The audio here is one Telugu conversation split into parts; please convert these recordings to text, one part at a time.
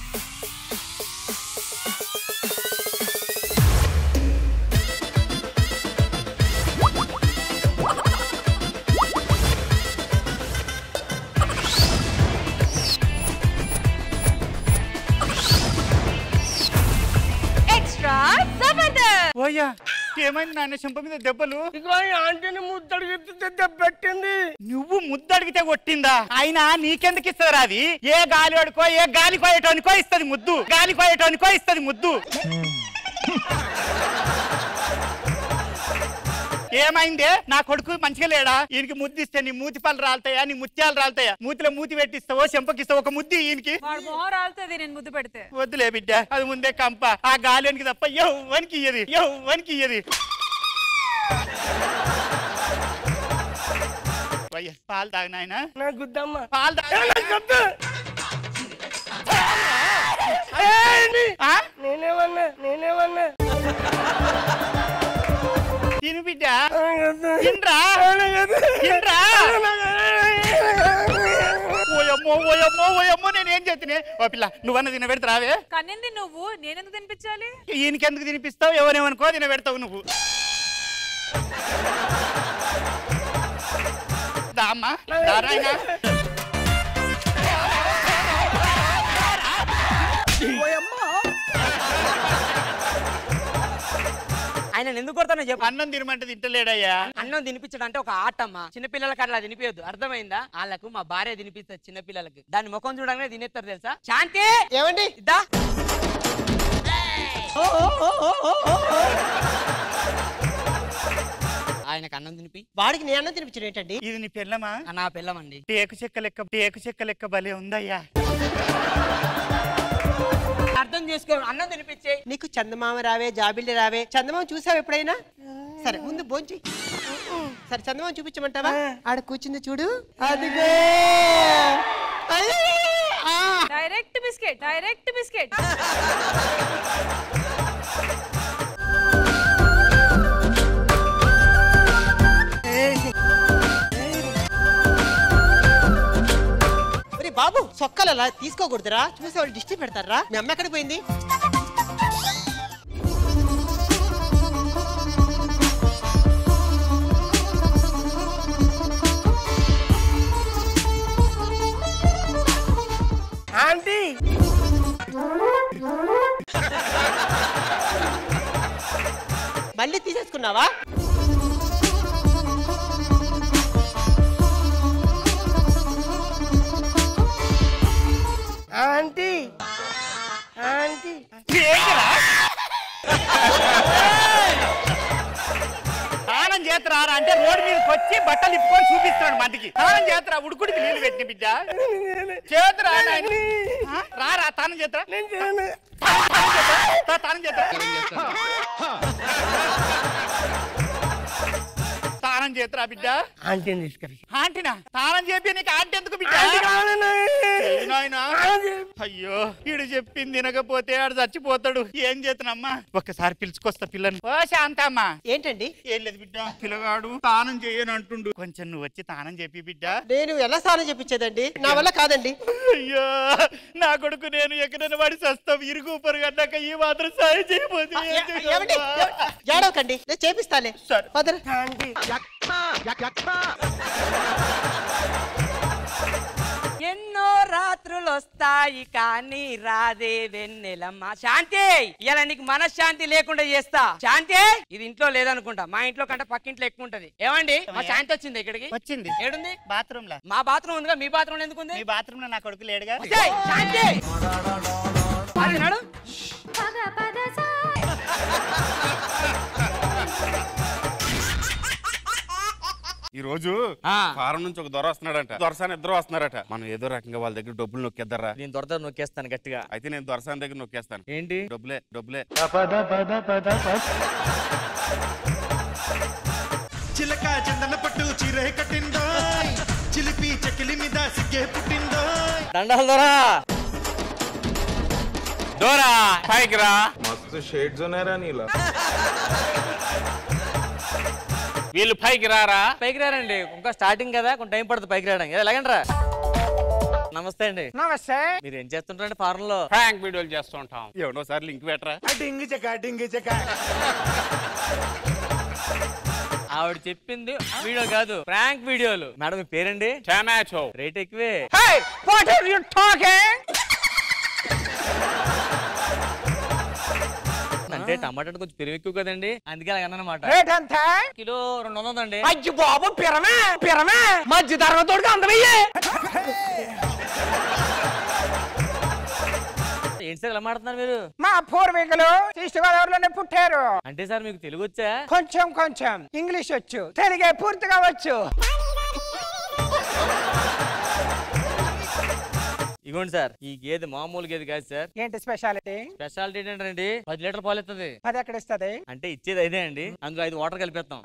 ఎక్స్ట్రా జబర్దస్త్ ఓయ్యా ఏమైంది నాయన చెంప మీద దెబ్బలు ఇదిగో ఈ ఆంటీని ముద్దడు ఎత్తితే దెబ్బెట్టింది నువ్వు ముద్దడిగితే కొట్టిందా అయినా నీకెందుకు ఇస్తారా అది ఏ గాలి వాడుకో ఏ గాలి కోయటానికో ఇస్తది ముద్దు గాలి కోయటానికో ఇస్తది ముద్దు ఏమైందే నా కొడుకు మంచిగా లేడా ఈయనకి ముద్దు ఇస్తే నీ మూతి పళ్ళు రాలుతాయా నీ ముత్యాలు రాలుతాయా మూతిలో మూతి పెట్టిస్తావో చెంపకిస్తావో ఒక ముద్దు ఈయనకి వాడు మొహం రాలుతుంది నేను ముద్దు పెడితే వద్దులే బిడ్డ అది ముందే కంప ఆ గాలికి తప్ప యవ్వనికి ఇయ్యది యవ్వనికి ఇయ్యది అయ్య, పాలు తాగినాయన నా గుద్దమ్మ పాలు ఏ, తాగినా నాకు వద్దు. ఏంటి? ఆ? నేనేమన్నా నేనేమన్నా తిను బిడ్డ నాకు వద్దు. తినరా నాకు వద్దు. తినరా నాకు వద్దు. ఓయమ్మో ఓయమ్మో ఓయమ్మో నేనేం చేతినే ఓ పిల్ల నువ్వన్న తిన పెడతా రావే కన్నింది నువ్వు నేనెందుకు తినిపించాలి ఈయనకెందుకు తినిపిస్తావు ఎవరేమనుకో తిన పెడతావు నువ్వు దామ్మా దారాయినా ఆయన ఎందుకు కొడతానో చెప్పు అన్నం తినమంటే తింటలేడయ్యా అన్నం తినిపించడం అంటే ఒక ఆటమ్మా చిన్నపిల్లలకి అట్లా తినిపించద్దు అర్థమైందా వాళ్ళకు మా భార్య తినిపిస్తుంది చిన్నపిల్లలకి దాని ముఖం చూడగానే తినేస్తారు తెలుసా శాంతి ఏమండి ఇద్దా ఆయనకు అన్నం తినిపి వాడికి నేను అన్నం తినిపించడం ఏంటండి ఇది నీ పిల్లమా ఆ నా పిల్లమండి టేకు చెక్క లెక్క టేకు చెక్క లెక్క భలే ఉందయ్యా అర్థం చేసుకో అన్నం తినిపించే నీకు చందమామ రావే జాబిల్లి రావే చందమామ చూసావు ఎప్పుడైనా సరే ముందు భోంచి సరే చందమామ చూపించమంటావా ఆడ కూర్చుంది చూడు అదిగో అయ్యో! ఆ! డైరెక్ట్ బిస్కెట్ డైరెక్ట్ బిస్కెట్ ఒరే బాబు సొక్కలు అలా తీసుకోకూడదురా చూసే వాళ్ళు దిష్టి పెడతారా మీ అమ్మ ఎక్కడికి పోయింది ఆంటీ మళ్ళీ తీసేసుకున్నావా ఆంటీ ఆంటీ ఏంటిరా? స్నానం చేతరా అంటే రోడ్డు మీదకి వచ్చి బట్టలు ఇప్పుకొని చూపిస్తున్నాడు మందికి స్నానం చేతరా ఉడుకుడికి నీళ్లు పెట్టిన బిడ్డ చేతురా నాయన. ఆ? రా రా తానం చేతరా నేను చేయను. తానం చేతరా తానం చేతరా బిడ్డ ఆంటీని తీసుకెళ్ళి ఆంటీనా తానం చేపి నీకు ఆంటీ ఎందుకు బిడ్డ ఆంటీ కావాలన్నా. ఏయ్ నాయనా. ఆంటీ. అయ్యో ఈడు చెప్పింది తినకపోతే ఆడు చచ్చిపోతాడు ఏం చేతనమ్మా ఒక్కసారి పిలుచుకొస్తా పిల్లని ఓ శాంతమ్మా ఏంటండి ఏం లేదు బిడ్డ పిల్లగాడు తానం చేయను అంటుండు కొంచెం నువ్వు వచ్చి తానం చెప్పి బిడ్డ నేను ఎలా స్నానం చెప్పించేదండి నా వల్ల కాదండి అయ్యో నా కొడుకు నేను ఎక్కడైనా వాడి సస్తాం ఇరుగు పొరుగు అన్నాక ఈ మాత్రం సాయం చేయబోతే ఏం ఏమండి చేయగలవా? ఏడవకండి నేను చేపిస్తాలే సరే. పదరా ఎన్నో రాత్రులు వస్తాయి కానీ రాదే వెన్నెలమ్మ శాంతి ఇలా నీకు మనశ్శాంతి లేకుండా చేస్తా శాంతి ఇది ఇంట్లో లేదనుకుంటా మా ఇంట్లో కంటే పక్కింట్లో ఎక్కువ ఉంటది ఏమండి మా శాంతి వచ్చింది ఇక్కడికి వచ్చింది ఏడుంది బాత్రూమ్ లో మా బాత్రూమ్ ఉందిగా మీ బాత్రూమ్ ఎందుకు ఉంది మీ బాత్రూమ్ లో నా కొడుకు లేడుగా వచ్చేయ్, శాంతి అది నడు. ఈ రోజు ఆ. ఫారం నుంచి ఒక దొర వస్తున్నాడంట దొరసాని ఇద్దరు వస్తున్నారట మనం ఏదో రకంగా వాళ్ళ దగ్గర డబ్బులు నొక్కేద్దరా నేను దొరద నొక్కేస్తాను గట్టిగా అయితే నేను దొరసాని దగ్గర నొక్కేస్తాను ఏంటి డబ్బులే డబ్బులే చిలక చందన పట్టు చీరే కట్టిందోయ్ చిలిపి చెకిలి మీద సిగ్గే పుట్టిందోయ్ దండాలు దొరా డోరా పైకి రా मस्त शेड जो नाही राणीला వీళ్ళు పైకి రారా పైకి రారండి ఇంకా స్టార్టింగ్ కదా కొంచెం టైం పడుతుంది పైకి రావడానికి ఎలాగండి రా నమస్తే అండి నమస్తే మీరు ఏం చేస్తుంటారండి ఫారెన్ లో ప్రాంక్ వీడియోలు చేస్తూ ఉంటాం ఎవడోసారి లింక్ పెట్టరా డింగి చెక్క డింగి చెక్క ఆవిడ చెప్పింది వీడియో కాదు ప్రాంక్ వీడియోలు మేడం మీ పేరండి టమాటో రేట్ ఎక్కువే hey what are you talking అంటే టమాటా అంటే కొంచెం పెరుగు ఎక్కువ కదండి అందుకే అలాగ అన్నమాట రేట్ ఎంత కిలో రెండు వందలు అండి అయ్యి బాబు పిరమే పిరమే మధ్య తరగతోడికి అందమయ్యే ఏంటి సార్ ఇలా మాట్లాడుతున్నారు మీరు మా పూర్వీకులు ఈస్ట్ గోదావరిలోనే పుట్టారు అంటే సార్ మీకు తెలుగు వచ్చా కొంచెం కొంచెం ఇంగ్లీష్ వచ్చు తెలుగే పూర్తిగా వచ్చు ఇగోండి సార్ ఈ గేదె మామూలు గేదె కాదు సార్ ఏంటి స్పెషాలిటీ స్పెషాలిటీ ఏంటంటే పది లీటర్ పాలు ఇస్తుంది అది ఎక్కడ ఇస్తుంది అంటే ఇచ్చేది అదే అండి అందులో ఐదు వాటర్ కలిపేస్తాం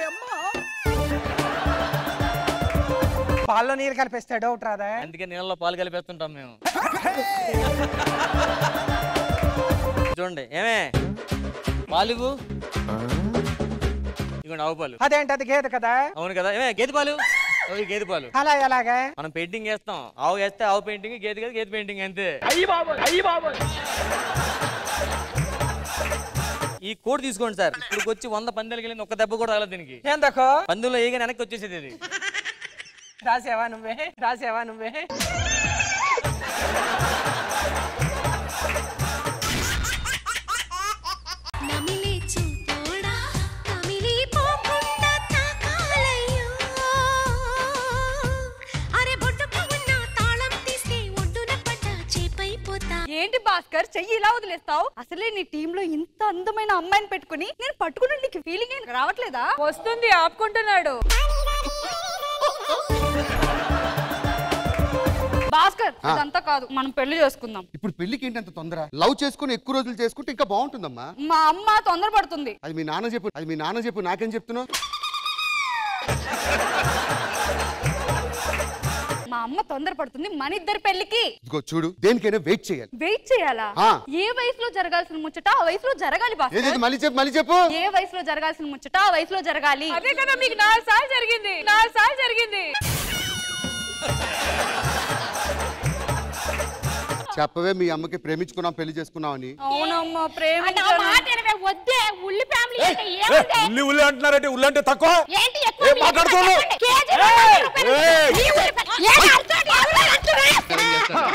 పాల్లో నీళ్ళు కలిపిస్తే డౌట్ రాదా అందుకే నీళ్ళలో పాలు కలిపేస్తుంటాం మేము చూడండి ఏమే పాలు ఇవ్వు. ఇగోండి ఆవు పాలు అదేంటి అది గేదె కదా అవును కదా ఏమే గేదె పాలు ఓ, ఈ గేదె పాలు అలా ఎలాగా మనం పెయింటింగ్ వేస్తాం ఆవు వేస్తే ఆవు పెయింటింగ్ గేదె కదా గేదె పెయింటింగ్ అంతే ఈ కోడ్ తీసుకోండి సార్ ఇప్పుడు వచ్చి వంద పందాలకి వెళ్ళింది ఒక్క దెబ్బ కూడా రాలేదు దీనికి ఎందుకు పందులో ఏగా వెనక్కి వచ్చేసేది ఇది రాసేవా నువ్వే రాసేవా నువ్వే నమిలే చూపోడా నమిలిపోకుండా తాకాలయ్యో అరే బొడ్డుకు ఉన్న తాళం తీస్తే ఒడ్డున పడ్డ చేపైపోతా ఏంటి భాస్కర్ చెయ్యి ఇలా వదిలేస్తావు అసలే నీ టీమ్ లో ఇంత అందమైన అమ్మాయిని పెట్టుకుని నేను పట్టుకున్న నీకు ఫీలింగ్ ఏం రావట్లేదా వస్తుంది ఆపుకుంటున్నాడు భాస్కర్ ఇదంతా కాదు మనం పెళ్లి చేసుకుందాం ఇప్పుడు పెళ్లికి ఏంటి అంత తొందర లవ్ చేసుకుని ఎక్కువ రోజులు చేసుకుంటే ఇంకా బాగుంటుందమ్మా మా అమ్మ తొందరపడుతుంది అది మీ నాన్న చెప్పు అది మీ నాన్న చెప్పు నాకేం చెప్తున్నావు మా అమ్మ తొందరపడుతుంది మన ఇద్దరి పెళ్లికి ఇదిగో చూడు దేనికైనా వెయిట్ చేయాలి వెయిట్ చేయాలా ఆ. ఏ వయసులో జరగాల్సిన ముచ్చట ఆ వయసులో జరగాలి ఏది భాస్కర్ మళ్ళీ చెప్పు మళ్ళీ చెప్పు ఏ వయసులో జరగాల్సిన ముచ్చట ఆ వయసులో జరగాలి అదే కదా మీకు నాలుగు సార్లు జరిగింది నాలుగు సార్లు జరిగింది చెప్పవే మీ అమ్మకి ప్రేమించుకున్నాం పెళ్లి చేసుకున్నాం అని అవునమ్మా ప్రేమ వద్దే ఉల్లి ఫ్యామిలీ అంటే ఏముంది? ఉల్లి ఉల్లి అంటున్నారంటే ఉల్లి అంటే తక్కువ ఏంటి ఎక్కువ ఏం మీరు మాట్లాడుతున్నావు? చెప్పండి. కేజీ రెండు వందల రూపాయలు. ఏయ్! ఈ ఉల్లిపాయ- ఏంటి అరుస్తాడు? ఎవరు అరుస్తున్నారు?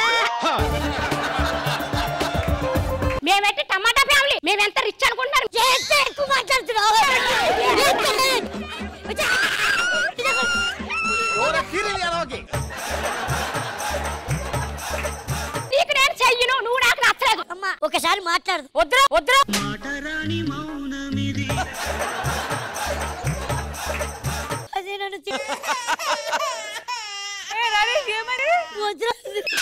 మేమైతే టమాటా ఫ్యామిలీ మేము ఎంత రిచ్ అనుకుంటున్నారు చేస్తే ఎక్కువ మాట్లాడుతున్నావు నీకు నేను చెయ్యను నువ్వు నాకు నచ్చలేదు అమ్మా ఒకసారి మాట్లాడు వద్దురా వద్దురా అదే నన్ను తి- వద్దురా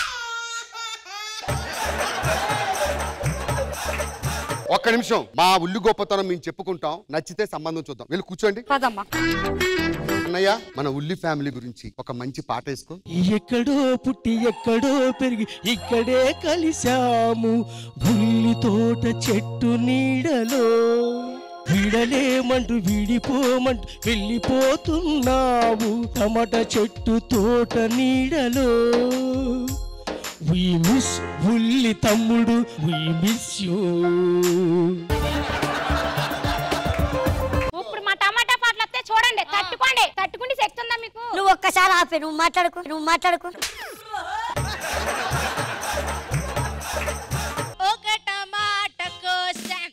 ఒక్క నిమిషం మా ఉల్లి గొప్పతనం మేము చెప్పుకుంటాం నచ్చితే సంబంధం చూద్దాం వెళ్ళి కూర్చోండి పదమ్మా అన్నయ్య మన ఉల్లి ఫ్యామిలీ గురించి ఒక మంచి పాట వేసుకో ఎక్కడో పుట్టి ఎక్కడో పెరిగి ఇక్కడే కలిశాము ఉల్లి తోట చెట్టు నీడలో విడలేమంటూ విడిపోమంటూ వెళ్ళిపోతున్నావు టమాటా చెట్టు తోట నీడలో వి మిస్ ఉల్లి తమ్ముడు వి మిస్ యూ ఇప్పుడు మా టమాటా పాటలు వస్తే చూడండి తట్టుకోండి తట్టుకుంటే శక్తి ఉందా మీకు నువ్వు ఒక్కసారి ఆపే నువ్వు మాట్లాడుకో నువ్వు మాట్లాడుకో ఒక టమాటా కోసం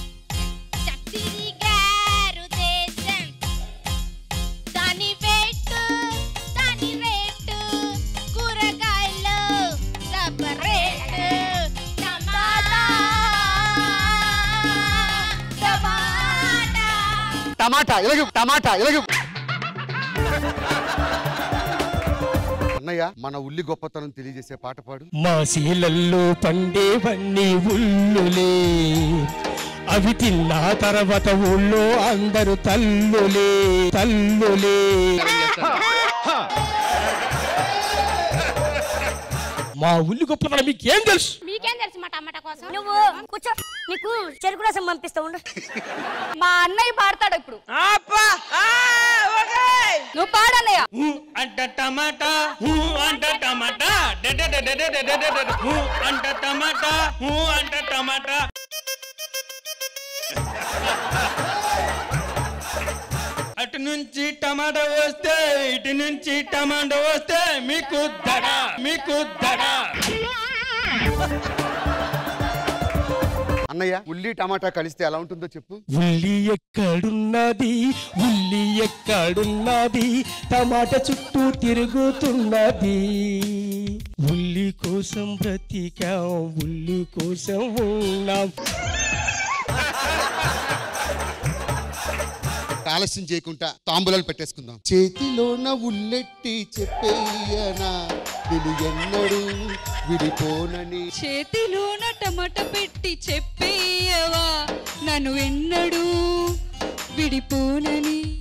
చట్టిరిగారు దేశం దాని వెయిట్ దాని రేటు కూరగాయలు సపరేట్ టమాటా టమాటా టమాటా ఇలాగే టమాటా ఇలాగే అన్నయ్య మన ఉల్లి గొప్పతనం తెలియజేసే పాట పాడు మా శీలల్లో పండేవన్నీ ఉల్లులే అవి తిన్న తర్వాత ఊళ్ళో అందరూ తల్లులే తల్లులే మా ఉల్లి గొప్పతనం మీకు ఏం తెలుసు మీకేం తెలుసు మా టమాటా కోసం నువ్వు కూర్చో నీకు చెరుకు రసం పంపిస్తా ఉండు మా అన్నయ్య పాడతాడు ఇప్పుడు నువ్వు పాడన్నయ్య అంట టమాటా అంట టమాటా హూ అంట టమాటా హూ అంట టమాటా అటు నుంచి టమాటా వస్తే ఇటు నుంచి టమాటా వస్తే మీకు దడ మీకు దడ అన్నయ్య ఉల్లి టమాటా కలిస్తే ఎలా ఉంటుందో చెప్పు ఉల్లి ఎక్కడున్నది ఉల్లి ఎక్కడున్నది టమాటా చుట్టూ తిరుగుతున్నది ఉల్లి కోసం బ్రతికాం ఉల్లి కోసం ఉన్నాం ఆలస్యం చేయకుండా తాంబూలాలు పెట్టేసుకుందాం చేతిలోన ఉల్లెట్టి చెప్పేయనా నేను ఎన్నడూ విడిపోనని చేతిలోన టమాటా పెట్టి చెప్పేయవా నన్ను ఎన్నడూ విడిపోనని